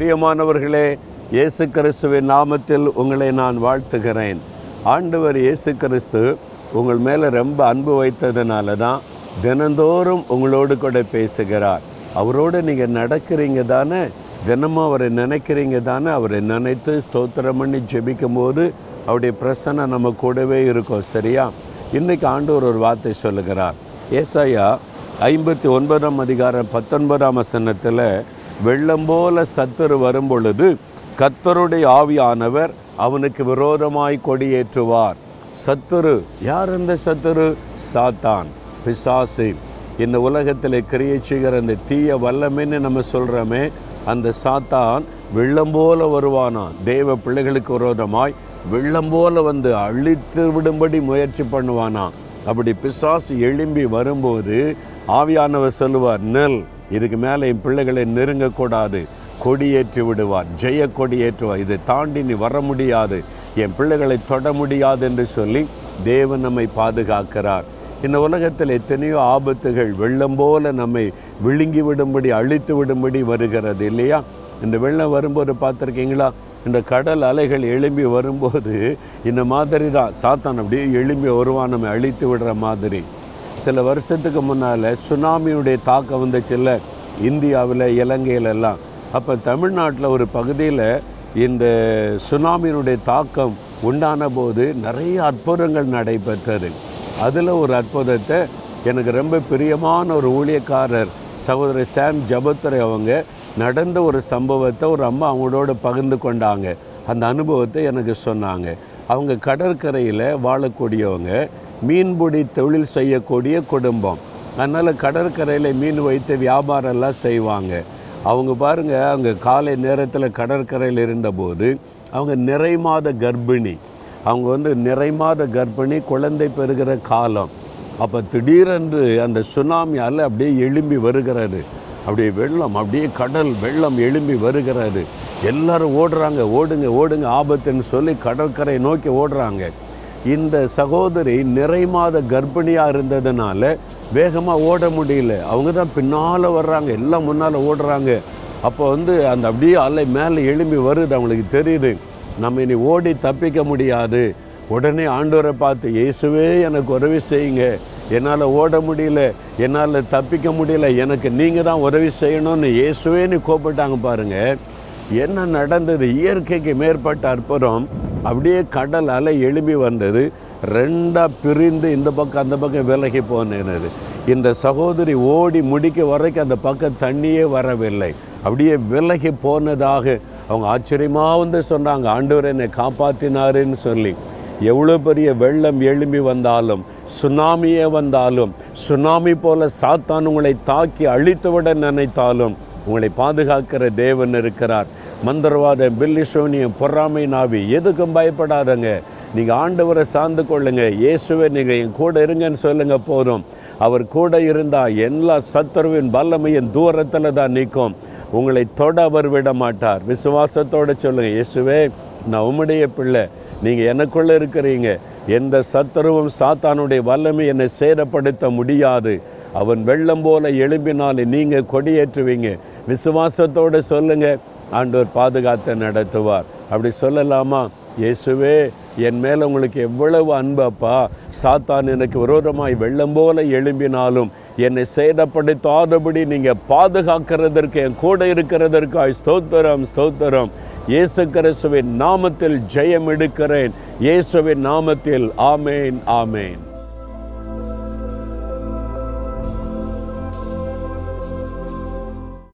பிரியமானவர்களே இயேசு கிறிஸ்துவின் நாமத்தில் உங்களை நான் வாழ்த்துகிறேன் ஆண்டவர் இயேசு கிறிஸ்து உங்கள் மேலே ரொம்ப அன்பு வைத்ததுனால தான் தினந்தோறும் உங்களோடு கூட பேசுகிறார் அவரோடு நீங்கள் நடக்கிறீங்க தானே தினமும் அவரை நினைக்கிறீங்க தானே அவரை நினைத்து ஸ்தோத்திரம் பண்ணி ஜெபிக்கும் போது அவருடைய பிரசனை நம்ம கூடவே இருக்கும் சரியா இன்னைக்கு ஆண்டவர் ஒரு வார்த்தை சொல்லுகிறார் ஏசாயா ஐம்பத்தி ஒன்பதாம் அதிகாரம் பத்தொன்பதாம் வசனத்தில் வெள்ளம் போல சத்துரு வரும் பொழுது கத்தருடைய ஆவியானவர் அவனுக்கு விரோதமாய் கொடியேற்றுவார் சத்துரு யார் அந்த சத்துரு சாத்தான் பிசாசு இந்த உலகத்தில் கிரியை செய்கிற அந்த தீய வல்லமைன்னு நம்ம சொல்கிறோமே அந்த சாத்தான் வெள்ளம் போல வருவானாம் தேவ பிள்ளைகளுக்கு விரோதமாய் வெள்ளம் போல வந்து அழித்து விடும்படி முயற்சி பண்ணுவானாம் அப்படி பிசாசு எழும்பி வரும்போது ஆவியானவர் சொல்லுவார் நெல் இதுக்கு மேலே என் பிள்ளைகளை நெருங்கக்கூடாது கொடியேற்றி விடுவார் ஜெய கொடியேற்றுவார் இதை தாண்டி நீ வர முடியாது என் பிள்ளைகளை தொட முடியாது என்று சொல்லி தேவன் நம்மை பாதுகாக்கிறார் இந்த உலகத்தில் எத்தனையோ ஆபத்துகள் வெள்ளம் போல நம்மை விழுங்கி விடும்படி அழித்து விடும்படி வருகிறது இல்லையா இந்த வெள்ளம் வரும்போது பார்த்துருக்கீங்களா இந்த கடல் அலைகள் எழும்பி வரும்போது இந்த மாதிரி தான் சாத்தான் அப்படியே எழும்பி வருவான் நம்மை அழித்து விடுற மாதிரி சில வருஷத்துக்கு முன்னால் சுனாமியுடைய தாக்கம் வந்துச்சுல்ல இந்தியாவில் இலங்கையில எல்லாம் அப்போ தமிழ்நாட்டில் ஒரு பகுதியில் இந்த சுனாமியினுடைய தாக்கம் உண்டான போது நிறைய அற்புதங்கள் நடைபெற்றது அதில் ஒரு அற்புதத்தை எனக்கு ரொம்ப பிரியமான ஒரு ஊழியக்காரர் சகோதரர் சாம் ஜபத்துரை அவங்க நடந்த ஒரு சம்பவத்தை ஒரு அம்மா அவங்களோட பகிர்ந்து கொண்டாங்க அந்த அனுபவத்தை எனக்கு சொன்னாங்க அவங்க கடற்கரையில் வாழக்கூடியவங்க மீன்பிடி தொழில் செய்யக்கூடிய குடும்பம் அதனால் கடற்கரையில் மீன் வைத்து வியாபாரம்லாம் செய்வாங்க அவங்க பாருங்க அவங்க காலை நேரத்தில் கடற்கரையில் இருந்தபோது அவங்க நிறை மாத கர்ப்பிணி அவங்க வந்து நிறை மாத கர்ப்பிணி குழந்தை பெறுகிற காலம் அப்போ திடீரென்று அந்த சுனாமி அலை அப்படியே எழும்பி வருகிறது அப்படியே வெள்ளம் அப்படியே கடல் வெள்ளம் எழும்பி வருகிறது எல்லாரும் ஓடுறாங்க ஓடுங்க ஓடுங்க ஆபத்துன்னு சொல்லி கடற்கரை நோக்கி ஓடுறாங்க இந்த சகோதரி நிறை மாத கர்ப்பிணியாக இருந்ததுனால வேகமாக ஓட முடியல அவங்க தான் பின்னால் வர்றாங்க எல்லாம் முன்னால் ஓடுறாங்க அப்போ வந்து அந்த அப்படியே அலை மேலே எழும்பி வருது அவங்களுக்கு தெரியுது நம்ம இனி ஓடி தப்பிக்க முடியாது உடனே ஆண்டவரை பார்த்து இயேசுவே எனக்கு உதவி செய்யுங்க என்னால் ஓட முடியல என்னால் தப்பிக்க முடியல எனக்கு நீங்கள் தான் உதவி செய்யணும்னு இயேசுவே நீ கோப்பிட்டாங்க பாருங்கள் என்ன நடந்தது இயற்கைக்கு மேற்பட்ட அற்புதம் அப்படியே கடல் அலை எழும்பி வந்தது ரெண்டாக பிரிந்து இந்த பக்கம் அந்த பக்கம் விலகி போனது இந்த சகோதரி ஓடி முடிக்க வரைக்கும் அந்த பக்கம் தண்ணியே வரவில்லை அப்படியே விலகி போனதாக அவங்க ஆச்சரியமாக வந்து சொன்னாங்க ஆண்டவர் என்னை காப்பாற்றினாருன்னு சொல்லி எவ்வளோ பெரிய வெள்ளம் எழும்பி வந்தாலும் சுனாமியே வந்தாலும் சுனாமி போல சாத்தான் உங்களை தாக்கி அழித்துவிட நினைத்தாலும் உங்களை பாதுகாக்கிற தேவன் இருக்கிறார் மந்திரவாதம் பில்லிசோனியம் பொறாமை நாவி எதுக்கும் பயப்படாதங்க நீங்கள் ஆண்டவரை சார்ந்து கொள்ளுங்க இயேசுவை நீங்கள் என் கூட இருங்கன்னு சொல்லுங்க போதும் அவர் கூட இருந்தால் எல்லா சத்துருவின் வல்லமையின் தூரத்தில் தான் நிற்கும் உங்களை தொட அவர் விட மாட்டார் விசுவாசத்தோடு சொல்லுங்க இயேசுவே நான் உம்முடைய பிள்ளை நீங்கள் எனக்குள்ளே இருக்கிறீங்க எந்த சத்துருவும் சாத்தானுடைய வல்லமை என்னை சேதப்படுத்த முடியாது அவன் வெள்ளம் போல எழும்பினாலே நீங்கள் கொடியேற்றுவீங்க விசுவாசத்தோடு சொல்லுங்க ஆண்டவர் பாதுகாத்து நடத்துவார் அப்படி சொல்லலாமா இயேசுவே என் மேலே உங்களுக்கு எவ்வளவு அன்பப்பா சாத்தான் எனக்கு விரோதமாய் வெள்ளம் போல எழும்பினாலும் என்னை சேதப்படுத்தாதபடி நீங்கள் பாதுகாக்கிறதற்கு என் கூட இருக்கிறதற்கு ஸ்தோத்திரம் ஸ்தோத்திரம் இயேசு கிறிஸ்துவின் நாமத்தில் ஜெயம் எடுக்கிறேன் இயேசுவின் நாமத்தில் ஆமேன் ஆமேன்